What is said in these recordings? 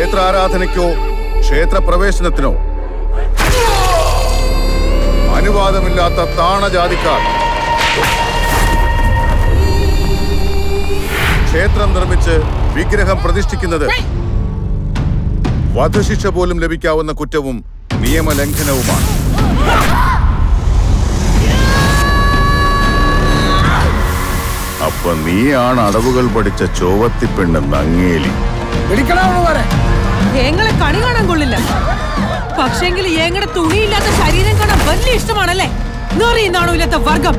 ക്ഷേത്രാരാധനയ്ക്കോ ക്ഷേത്രപ്രവേശനത്തിനോ അനുവാദമില്ലാത്ത താണജാതിക്കാർ ക്ഷേത്രം നിർമ്മിച്ച് വിഗ്രഹം പ്രതിഷ്ഠിക്കുന്നത് വധശിക്ഷ പോലും ലഭിക്കാവുന്ന കുറ്റവും നിയമലംഘനവുമാണ് അപ്പൊ നീയാണ് അടവുകൾ പഠിച്ച ചോവത്തിപ്പെണ്ണ് നങ്ങേലി ഏങ്ങളെ കണി കാണാൻ കൊള്ളില്ല പക്ഷെങ്കിൽ ഏങ്ങടെ തുണിയില്ലാത്ത ശരീരം കാണാൻ വലിയ ഇഷ്ടമാണല്ലേ നിറയുന്നാണോ ഇല്ലാത്ത വർഗം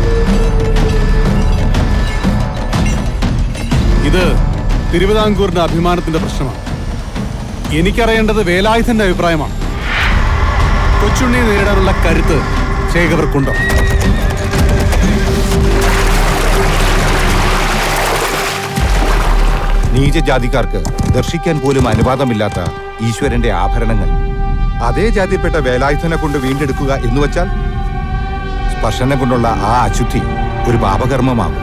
ഇത് തിരുവിതാംകൂറിന്റെ അഭിമാനത്തിന്റെ പ്രശ്നമാണ് എനിക്കറിയേണ്ടത് വേലായുധന്റെ അഭിപ്രായമാണ് കൊച്ചുണ്ണിയെ നേരിടാനുള്ള കരുത്ത് ചേകവർക്കുണ്ടോ നീചജാതിക്കാർക്ക് ദർശിക്കാൻ പോലും അനുവാദമില്ലാത്ത ഈശ്വരന്റെ ആഭരണങ്ങൾ അതേ ജാതിപ്പെട്ട വേലായുധനെ കൊണ്ട് വീണ്ടെടുക്കുക എന്ന് വച്ചാൽ സ്പർശനം കൊണ്ടുള്ള ആ അശുദ്ധി ഒരു പാപകർമ്മമാകും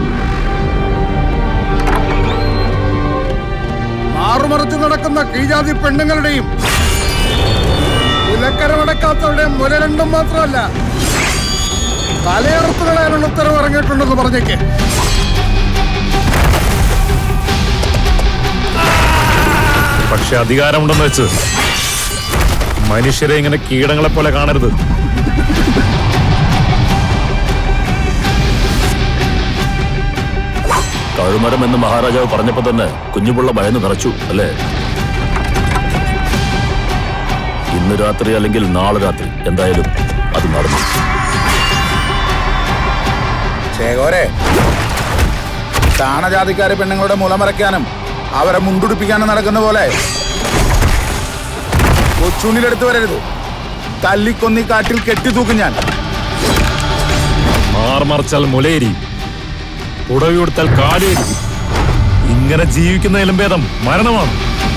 മാറുമറച്ചു നടക്കുന്ന കീഴാതി പെണ്ണുങ്ങളുടെയും കുലക്കരമടക്കാത്തവരുടെയും മുല രണ്ടും മാത്രമല്ല തലയറുത്ത് കളയാനുള്ള ഉത്തരവ് ഇറങ്ങിയിട്ടുണ്ടെന്ന് പറഞ്ഞേക്ക് പക്ഷെ അധികാരമുണ്ടെന്ന് വെച്ച് മനുഷ്യരെ ഇങ്ങനെ കീടങ്ങളെ പോലെ കാണരുത് കഴുമരം എന്ന് മഹാരാജാവ് പറഞ്ഞപ്പോ തന്നെ കുഞ്ഞുപിള്ള ഭയന്ന് നിറച്ചു അല്ലേ ഇന്ന് രാത്രി അല്ലെങ്കിൽ നാളെ രാത്രി എന്തായാലും അത് നടന്നു ചേകോരെ താണജാതിക്കാരെ പെണ്ണുങ്ങളുടെ മുലമറയ്ക്കാനും അവരെ മുണ്ടുടിപ്പിക്കാനും നടക്കുന്ന പോലെ കൊച്ചുണ്ണിലെടുത്ത് വരരുത് തല്ലിക്കൊന്നി കാട്ടിൽ കെട്ടിത്തൂക്കും ഞാൻ മാർമറച്ചാൽ മുലയേരി ഉടവി കൊടുത്താൽ കാലേരി ഇങ്ങനെ ജീവിക്കുന്നതിലും ഭേദം മരണമാണ്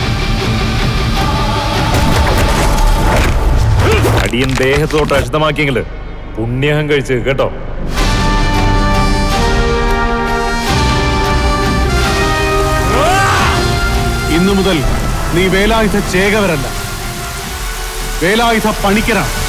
അടിയൻ ദേഹത്തോട്ട് അശുദ്ധമാക്കിയെങ്കിൽ പുണ്യഹം കഴിച്ച് കേട്ടോ ഇന്നു മുതൽ നീ വേലായുധ ചേകവരല്ല വേലായുധ പണിക്കരാണ്